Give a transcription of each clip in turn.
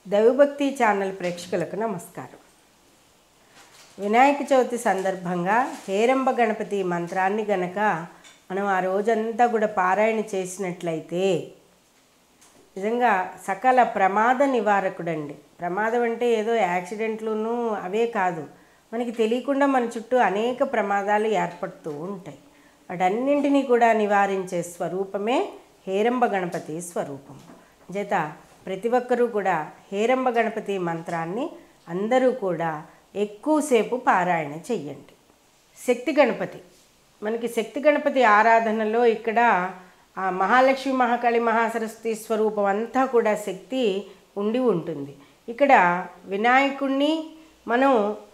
దైవభక్తి ఛానల్ ప్రేక్షకులకు నమస్కారం వినాయక చవితి సందర్భంగా హేరంబ గణపతి మంత్రాన్ని గనక మనం ఆ రోజంతా కూడా పారాయణ చేసినట్లయితే నిజంగా సకల ప్రమాద నివారకుడండి ప్రమాదం అంటే ఏదో యాక్సిడెంట్లును అవే కాదు మనకి తెలియకుండా మన చుట్టూ అనేక ప్రమాదాలు ఏర్పడుతూ ఉంటాయి వాటన్నింటినీ కూడా నివారించే స్వరూపమే హేరంబ గణపతి స్వరూపం చేత ప్రతి ఒక్కరూ కూడా హేరంబ గణపతి మంత్రాన్ని అందరూ కూడా ఎక్కువసేపు పారాయణ చెయ్యండి శక్తి గణపతి మనకి శక్తి గణపతి ఆరాధనలో ఇక్కడ ఆ మహాలక్ష్మి మహాకాళి మహాసరస్వతి స్వరూపం అంతా కూడా శక్తి ఉండి ఉంటుంది ఇక్కడ వినాయకుణ్ణి మనం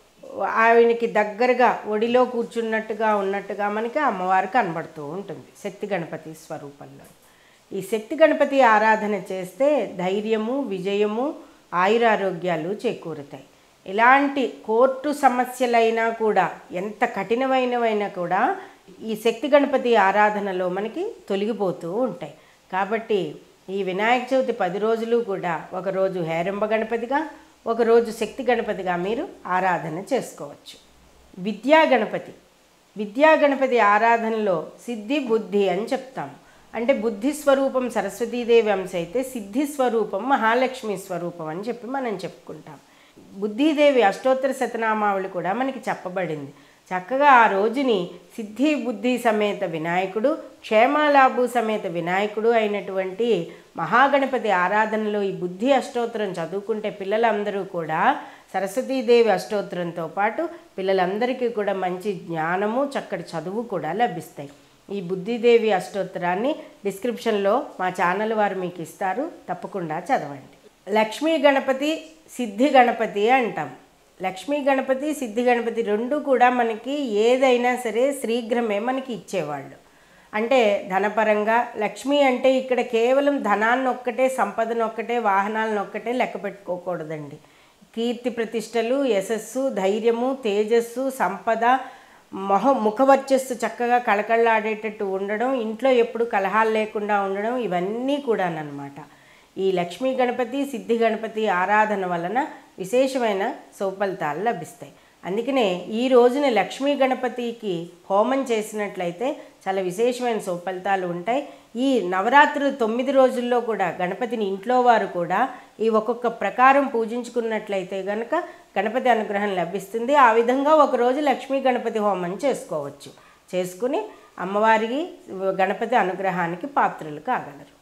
ఆయనకి దగ్గరగా ఒడిలో కూర్చున్నట్టుగా ఉన్నట్టుగా మనకి అమ్మవారు కనబడుతూ ఉంటుంది శక్తి గణపతి స్వరూపంలో ఈ శక్తి గణపతి ఆరాధన చేస్తే ధైర్యము విజయము ఆయురారోగ్యాలు చేకూరుతాయి ఇలాంటి కోర్టు సమస్యలైనా కూడా ఎంత కఠినమైనవైనా కూడా ఈ శక్తి గణపతి ఆరాధనలో మనకి తొలగిపోతూ ఉంటాయి కాబట్టి ఈ వినాయక చవితి పది రోజులు కూడా ఒకరోజు హేరంబ గణపతిగా ఒకరోజు శక్తి గణపతిగా మీరు ఆరాధన చేసుకోవచ్చు విద్యా గణపతి విద్యా గణపతి ఆరాధనలో సిద్ధి బుద్ధి అని చెప్తాం అంటే బుద్ధి స్వరూపం సరస్వతీదేవి అంశ అయితే సిద్ధి స్వరూపం మహాలక్ష్మి స్వరూపం అని చెప్పి మనం చెప్పుకుంటాం బుద్ధిదేవి అష్టోత్తర శతనామావళి కూడా మనకి చెప్పబడింది చక్కగా ఆ రోజుని సిద్ధి బుద్ధి సమేత వినాయకుడు క్షేమాలాభు సమేత వినాయకుడు అయినటువంటి మహాగణపతి ఆరాధనలో ఈ బుద్ధి అష్టోత్తరం చదువుకుంటే పిల్లలందరూ కూడా సరస్వతీదేవి అష్టోత్తరంతో పాటు పిల్లలందరికీ కూడా మంచి జ్ఞానము చక్కటి చదువు కూడా లభిస్తాయి ఈ బుద్ధిదేవి అష్టోత్తరాన్ని డిస్క్రిప్షన్లో మా ఛానల్ వారు మీకు ఇస్తారు తప్పకుండా చదవండి లక్ష్మీ గణపతి సిద్ధి గణపతి అంటాం లక్ష్మీ గణపతి సిద్ధి గణపతి రెండు కూడా మనకి ఏదైనా సరే శీఘ్రమే మనకి ఇచ్చేవాళ్ళు అంటే ధనపరంగా లక్ష్మి అంటే ఇక్కడ కేవలం ధనాన్ని ఒక్కటే సంపదను ఒక్కటే వాహనాలను ఒక్కటే లెక్క పెట్టుకోకూడదండి కీర్తి ప్రతిష్టలు యశస్సు ధైర్యము తేజస్సు సంపద మొహ ముఖవర్చస్సు చక్కగా కళకళలాడేటట్టు ఉండడం ఇంట్లో ఎప్పుడు కలహాలు లేకుండా ఉండడం ఇవన్నీ కూడానమాట ఈ లక్ష్మీ గణపతి సిద్ధి గణపతి ఆరాధన వలన విశేషమైన సౌఫలితాలు లభిస్తాయి అందుకనే ఈ రోజున లక్ష్మీ గణపతికి హోమం చేసినట్లయితే చాలా విశేషమైన సౌఫలితాలు ఉంటాయి ఈ నవరాత్రులు తొమ్మిది రోజుల్లో కూడా గణపతిని ఇంట్లో వారు కూడా ఈ ఒక్కొక్క ప్రకారం పూజించుకున్నట్లయితే గనక గణపతి అనుగ్రహం లభిస్తుంది ఆ విధంగా ఒకరోజు లక్ష్మీ గణపతి హోమం చేసుకోవచ్చు చేసుకుని అమ్మవారికి గణపతి అనుగ్రహానికి పాత్రలు కాగలరు